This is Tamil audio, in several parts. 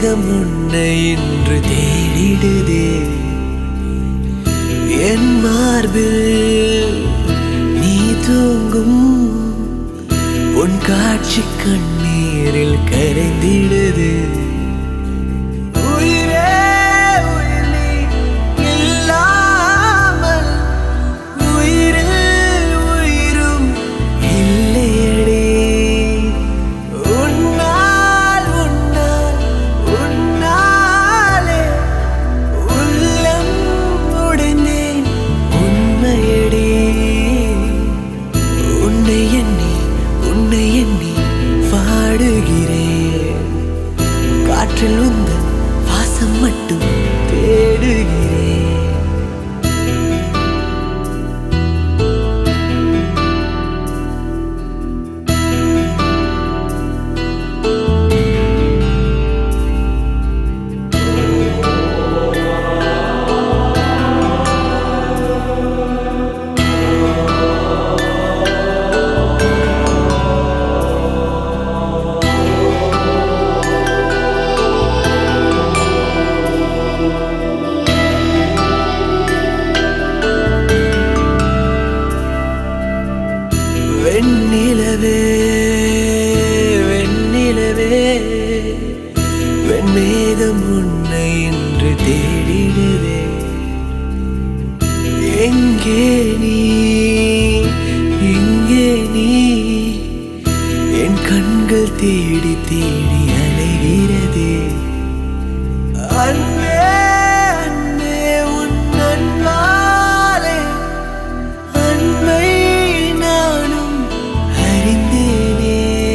மேகம் உன்னை இன்று தேடிடுதே என் மார்பில் நீ தூங்கும் உன் காட்சி கண்ணீரில் கரைந்திடுது உயிரே உயிர் நீ இல்லாமல் உயிரில் உயிரும் இல்லையடி உன்னால் உன்னால் உன்னாலே உள்ளம் உடைந்தேன் உண்மையடி உன்னை எண்ணி உன்னை எண்ணி பாடுகிறேன் காற்றில் உந்தன் வாசம் மட்டும் தேடுகிறேன் வெண்ணிலவே வெண்ணிலவே வெண்மேகம் உன்னை இன்று தேடிடுதே எங்கே நீ எங்கே நீ என் கண்கள் தேடி தேடி அலைகிறதே அன்பே அன்பே உன் அன்பாலே அன்பை நானும் அறிந்தேனே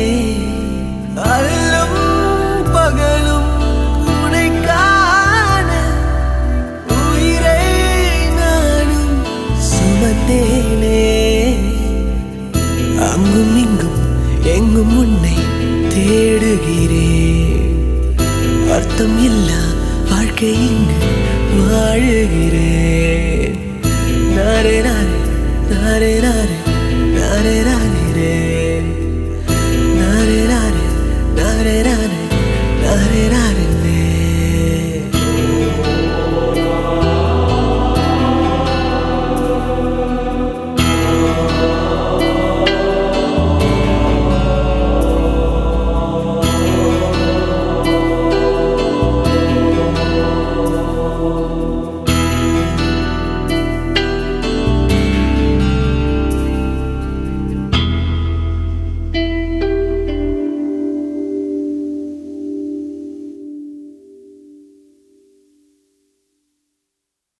அல்லும் பகலும் உனை காண உயிரை நானும் சுமந்தேனே அங்கும் இங்கும் எங்கும் உன்னை தேடுகிறேன் அர்த்தம் இல்லா வாழ்க்கை இங்கு வாழுகிறேன் நாரே நாரே நாரே நாரே நாரே நாரே நாரே நாரே நாரே நாரே